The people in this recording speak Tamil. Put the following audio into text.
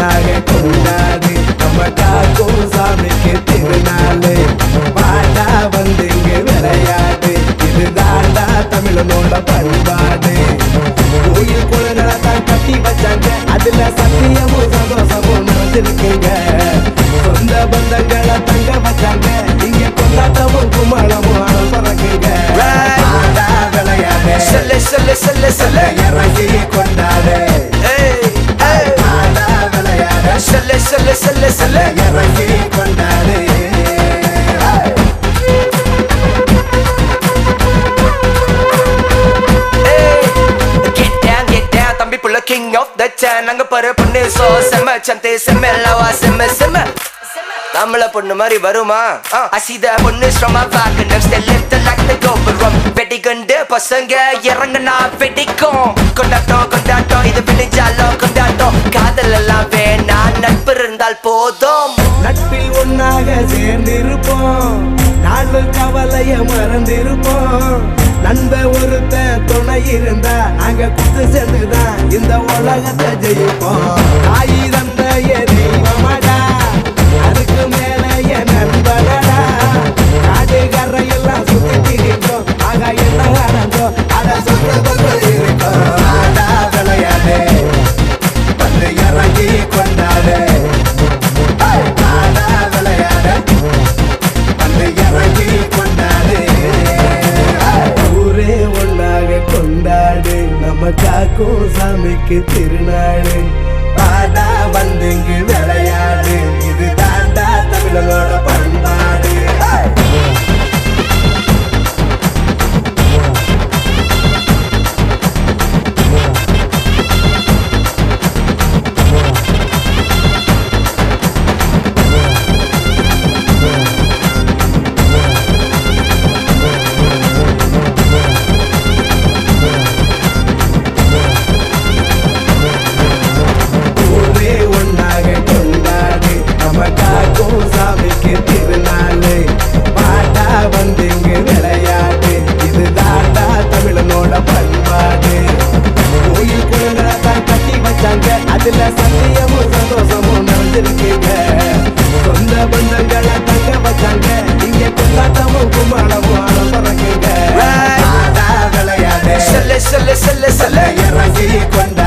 ஒன்னாக கொண்டாடு நம்ம காக்கும் சாமிக்கு திருநாளு பாட்டா வந்து இங்க விளையாடு இதுதாண்டா தமிழனோட பண்பாடு கோயில் குளங்களை தான் கட்டி வச்சாங்க அதுல சத்தியமும் சந்தோஷமும் நடந்திருக்குங்க சொந்த பந்தங்களை தங்க வச்சாங்க இங்க கொண்டாட்டமும் கும்மாளமும் ஆடம் பறக்குங்க ஆடா விளையாடு சொல்லு சொல்லு சொல்லு சொல்லு இறங்கி கொண்டாடு ஏய், ஏய். ஆடா விளையாடு சொல்லு சொல்லு சொல்லு சொல்லு இறங்கி கொண்டாடு ஏய். Get down, get down, தம்பி புள்ள king of the town அங்க பாரு பொண்ணு சோ செம்ம சந்தை செம்ம லவா செம்ம செம்ம நம்மள பொண்ணு மாதிரி வருமா அசித பொண்ணு ஸ்ரமா பாக்கு நெக்ஸ்ட் லெஃப்ட் லைக் தி கோபுரம் வெடிகண்டு பசங்க இறங்குனா வெடிக்கும் கொண்டாட்டம் கொண்டாட்டம் இது விடிஞ்சாலும் கொண்டாட்டம் காதல் எல்லாம் வேணா நட்பு இருந்தால் போதும் நட்பில் ஒன்னாக சேர்ந்திருப்போம் நாலு கவலைய மறந்திருப்போம் நண்ப ஒருத்த துணை இருந்தா நாங்க குத்து சேர்ந்துதான் இந்த உலகத்தை ஜெயிப்போம் தாய் தந்த தெய்வமடா அதுக்கு மேல என் நண்பனடா காடு கரையெல்லாம் சுத்தி திரிப்போம் ஆக என்ன நடந்தோம் அட சொந்த பக்கம் இருக்கோம் ஆடா விளையாடு வந்து இறங்கி கொண்டாடு ஆடா விளையாடு வந்து இறங்கி கொண்டாடு ஊரே ஒன்னாக கொண்டாடு நம்ம காக்கும் சாமிக்கு திருநாடு பாடா வந்து இங்கு விளையாடு இது தாண்டா தமிழனோட பண்பாடு ஊரே ஒன்னாக கொண்டாடு நம்ம காக்கும் சாமிக்கு திருநாளு பாட்டா வந்து இங்கு விளையாடு இது தாண்டா தமிழனோட பண்பாடு கோயில் குளங்களை தான் கட்டி வச்சாங்க அதுல சத்தியமும் சந்தோஷமும் நடந்திருக்குங்க சொந்த பந்தங்களை தங்க வச்சாங்க இங்க கொண்டாட்டமும் கும்மாளமும் ஆடம் பறக்குங்க Right. ஆடா விளையாடு சொல்லு சொல்லு சொல்லு சொல்லு இறங்கி கொண்டாடு